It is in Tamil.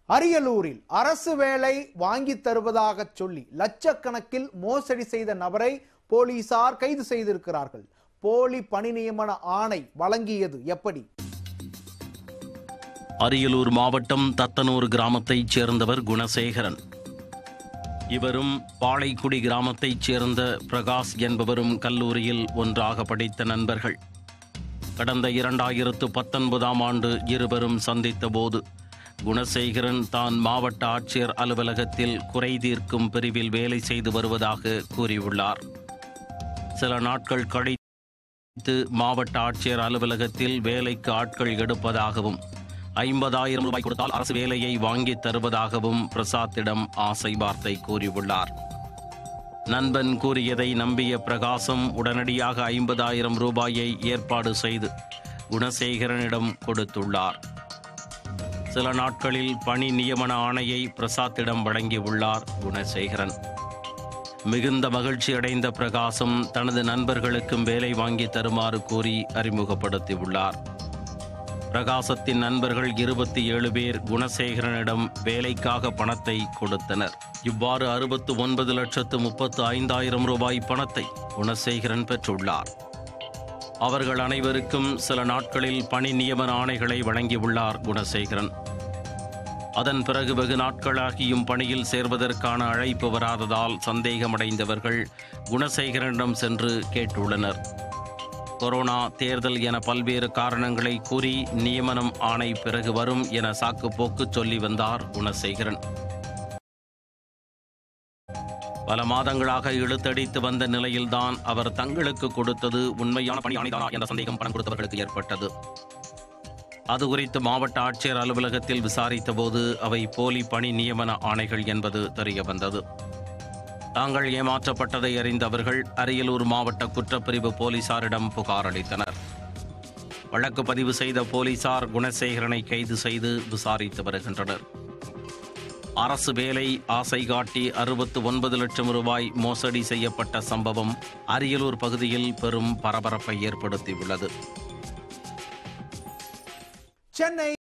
அரியலூரில் அரசு வேலை வாங்கி தருவதாக சொல்லி லட்சக்கணக்கில் மோசடி செய்த நபரை போலீசார் கைது செய்திருக்கிறார்கள் போலி பணி நியமன ஆணை வழங்கியது எப்படி அரியலூர் மாவட்டம் தத்தனூர் கிராமத்தைச் சேர்ந்தவர் குணசேகரன் இவரும் பாளைக்குடி கிராமத்தைச் சேர்ந்த பிரகாஷ் என்பவரும் கல்லூரியில் ஒன்றாக படித்த நண்பர்கள் கடந்த இரண்டாயிரத்து பத்தொன்பதாம் ஆண்டு இருவரும் சந்தித்த போது குணசேகரன் தான் மாவட்ட ஆட்சியர் அலுவலகத்தில் குறை தீர்க்கும் பிரிவில் வேலை செய்து வருவதாக கூறியுள்ளார் சில நாட்கள் கழித்து மாவட்ட ஆட்சியர் அலுவலகத்தில் வேலைக்கு ஆட்கள் எடுப்பதாகவும் ஐம்பதாயிரம் ரூபாய் கொடுத்தால் அரசு வேலையை வாங்கித் தருவதாகவும் பிரசாத்திடம் ஆசை வார்த்தை கூறியுள்ளார் நண்பன் கூறியதை நம்பிய பிரகாசம் உடனடியாக ஐம்பதாயிரம் ரூபாயை ஏற்பாடு செய்து குணசேகரனிடம் கொடுத்துள்ளார் சில நாட்களில் பணி நியமன ஆணையை பிரசாத்திடம் வழங்கியுள்ளார் குணசேகரன் மிகுந்த மகிழ்ச்சி அடைந்த பிரகாசம் தனது நண்பர்களுக்கும் வேலை வாங்கி தருமாறு கூறி அறிமுகப்படுத்தியுள்ளார் பிரகாசத்தின் நண்பர்கள் இருபத்தி ஏழு பேர் குணசேகரனிடம் வேலைக்காக பணத்தை கொடுத்தனர் இவ்வாறு அறுபத்து ஒன்பது லட்சத்து முப்பத்து ஐந்தாயிரம் ரூபாய் பணத்தை குணசேகரன் பெற்றுள்ளார் அவர்கள் அனைவருக்கும் சில நாட்களில் பணி நியமன ஆணைகளை வழங்கியுள்ளார் குணசேகரன் அதன் பிறகு வெகு நாட்களாகியும் பணியில் சேர்வதற்கான அழைப்பு வராததால் சந்தேகமடைந்தவர்கள் குணசேகரனிடம் சென்று கேட்டுள்ளனர் கொரோனா தேர்தல் என பல்வேறு காரணங்களை கூறி நியமனம் ஆணை பிறகு வரும் என சாக்குப்போக்கு சொல்லி வந்தார் குணசேகரன் பல மாதங்களாக இழுத்தடித்து வந்த நிலையில்தான் அவர் தங்களுக்கு கொடுத்தது உண்மையான பணி ஆணைதானா என்ற சந்தேகம் பணம் கொடுத்தவர்களுக்கு ஏற்பட்டது அது குறித்து மாவட்ட ஆட்சியர் அலுவலகத்தில் விசாரித்த போது அவை போலி பணி நியமன ஆணைகள் என்பது தெரிய வந்தது தாங்கள் ஏமாற்றப்பட்டதை அறிந்த அவர்கள் அரியலூர் மாவட்ட குற்றப்பிரிவு போலீசாரிடம் புகார் அளித்தனர் வழக்கு பதிவு செய்த போலீசார் குணசேகரனை கைது செய்து விசாரித்து வருகின்றனர் அரசு வேலை ஆசை காட்டி அறுபத்து ஒன்பது லட்சம் ரூபாய் மோசடி செய்யப்பட்ட சம்பவம் அரியலூர் பகுதியில் பெரும் பரபரப்பை ஏற்படுத்தியுள்ளது சென்னை